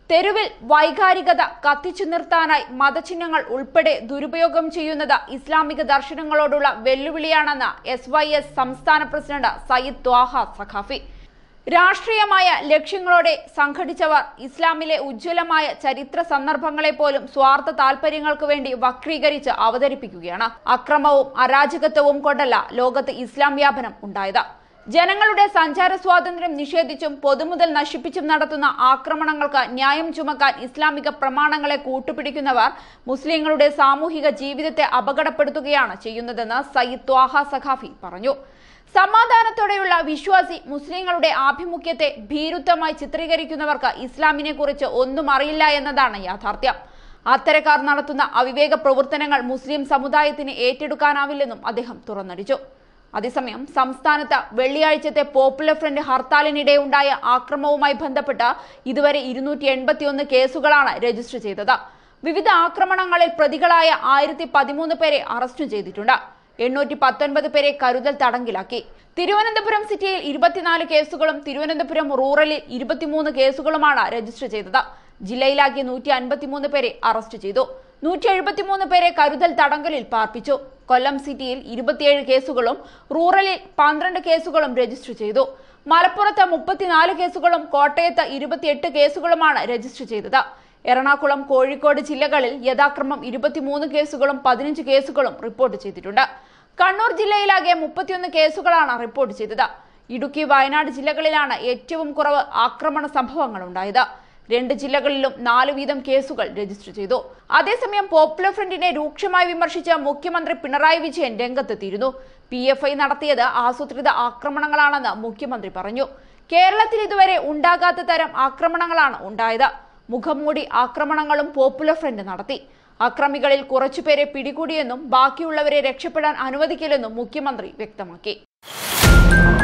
തെരുവിൽ വൈകാരികത കത്തിച്ചു നിർത്താനായി മതചിഹ്നങ്ങൾ ഉൾപ്പെടെ ദുരുപയോഗം ചെയ്യുന്നത് ഇസ്ലാമിക ദർശനങ്ങളോടുള്ള വെല്ലുവിളിയാണെന്ന് എസ് വൈ എസ് സംസ്ഥാന പ്രസിഡന്റ് സയ്യിദ് ത്വാഹ സഖാഫി രാഷ്ട്രീയമായ ലക്ഷ്യങ്ങളോടെ സംഘടിച്ചവർ ഇസ്ലാമിലെ ഉജ്ജ്വലമായ ചരിത്ര സന്ദർഭങ്ങളെ പോലും സ്വാർത്ഥ താൽപര്യങ്ങൾക്ക് വേണ്ടി വക്രീകരിച്ച് അവതരിപ്പിക്കുകയാണ് അക്രമവും അരാജകത്വവും കൊണ്ടല്ല ലോകത്ത് ഇസ്ലാം വ്യാപനം ഉണ്ടായത് ജനങ്ങളുടെ സഞ്ചാര സ്വാതന്ത്ര്യം നിഷേധിച്ചും പൊതുമുതൽ നശിപ്പിച്ചും നടത്തുന്ന ആക്രമണങ്ങൾക്ക് ന്യായം ചുമക്കാൻ ഇസ്ലാമിക പ്രമാണങ്ങളെ കൂട്ടുപിടിക്കുന്നവർ മുസ്ലിങ്ങളുടെ സാമൂഹിക ജീവിതത്തെ അപകടപ്പെടുത്തുകയാണ് ചെയ്യുന്നതെന്ന് സയ്യിദ് ത്വാഹ സഖാഫി പറഞ്ഞു സമാധാനത്തോടെയുള്ള വിശ്വാസി മുസ്ലിങ്ങളുടെ ആഭിമുഖ്യത്തെ ഭീരുത്വമായി ചിത്രീകരിക്കുന്നവർക്ക് ഇസ്ലാമിനെ കുറിച്ച് ഒന്നും അറിയില്ല എന്നതാണ് യാഥാർത്ഥ്യം അത്തരക്കാർ നടത്തുന്ന അവിവേക പ്രവർത്തനങ്ങൾ മുസ്ലിം സമുദായത്തിന് ഏറ്റെടുക്കാനാവില്ലെന്നും അദ്ദേഹം തുറന്നടിച്ചു അതേസമയം സംസ്ഥാനത്ത് വെള്ളിയാഴ്ചത്തെ പോപ്പുലർ ഫ്രണ്ട് ഹർത്താലിനിടെ ഉണ്ടായ ആക്രമവുമായി ബന്ധപ്പെട്ട് ഇതുവരെ ഇരുന്നൂറ്റി എൺപത്തിയൊന്ന് കേസുകളാണ് രജിസ്റ്റർ ചെയ്തത് വിവിധ ആക്രമണങ്ങളിൽ പ്രതികളായ ആയിരത്തി പതിമൂന്ന് പേരെ അറസ്റ്റ് ചെയ്തിട്ടുണ്ട് എണ്ണൂറ്റി പത്തൊൻപത് പേരെ കരുതൽ തടങ്കിലാക്കി തിരുവനന്തപുരം സിറ്റിയിൽ ഇരുപത്തിനാല് കേസുകളും തിരുവനന്തപുരം റൂറലിൽ ഇരുപത്തിമൂന്ന് കേസുകളുമാണ് രജിസ്റ്റർ ചെയ്തത് ജില്ലയിലാകെ നൂറ്റി അൻപത്തിമൂന്ന് പേരെ അറസ്റ്റ് ചെയ്തു നൂറ്റി എഴുപത്തിമൂന്ന് പേരെ കരുതൽ തടങ്കലിൽ പാർപ്പിച്ചു കൊല്ലം സിറ്റിയിൽ ഇരുപത്തിയേഴ് കേസുകളും റൂറലിൽ പന്ത്രണ്ട് കേസുകളും രജിസ്റ്റർ ചെയ്തു മലപ്പുറത്ത് മുപ്പത്തിനാല് കേസുകളും കോട്ടയത്ത് ഇരുപത്തിയെട്ട് കേസുകളുമാണ് രജിസ്റ്റർ ചെയ്തത് എറണാകുളം കോഴിക്കോട് ജില്ലകളിൽ യഥാക്രമം ഇരുപത്തിമൂന്ന് കേസുകളും പതിനഞ്ച് കേസുകളും റിപ്പോർട്ട് ചെയ്തിട്ടുണ്ട് കണ്ണൂർ ജില്ലയിലാകെ മുപ്പത്തിയൊന്ന് കേസുകളാണ് റിപ്പോർട്ട് ചെയ്തത് ഇടുക്കി വയനാട് ജില്ലകളിലാണ് ഏറ്റവും കുറവ് ആക്രമണ സംഭവങ്ങൾ ഉണ്ടായത് രണ്ട് ജില്ലകളിലും നാല് വീതം കേസുകൾ രജിസ്റ്റർ ചെയ്തു അതേസമയം പോപ്പുലർ ഫ്രണ്ടിനെ രൂക്ഷമായി വിമർശിച്ച മുഖ്യമന്ത്രി പിണറായി വിജയൻ രംഗത്തെത്തിയിരുന്നു പി എഫ് ഐ നടത്തിയത് ആസൂത്രിത ആക്രമണങ്ങളാണെന്ന് മുഖ്യമന്ത്രി പറഞ്ഞു കേരളത്തിൽ ഇതുവരെ ഉണ്ടാകാത്ത തരം ആക്രമണങ്ങളാണ് ഉണ്ടായത് മുഖംമൂടി ആക്രമണങ്ങളും പോപ്പുലർ ഫ്രണ്ട് നടത്തി അക്രമികളിൽ കുറച്ചുപേരെ പിടികൂടിയെന്നും ബാക്കിയുള്ളവരെ രക്ഷപ്പെടാൻ അനുവദിക്കില്ലെന്നും മുഖ്യമന്ത്രി വ്യക്തമാക്കി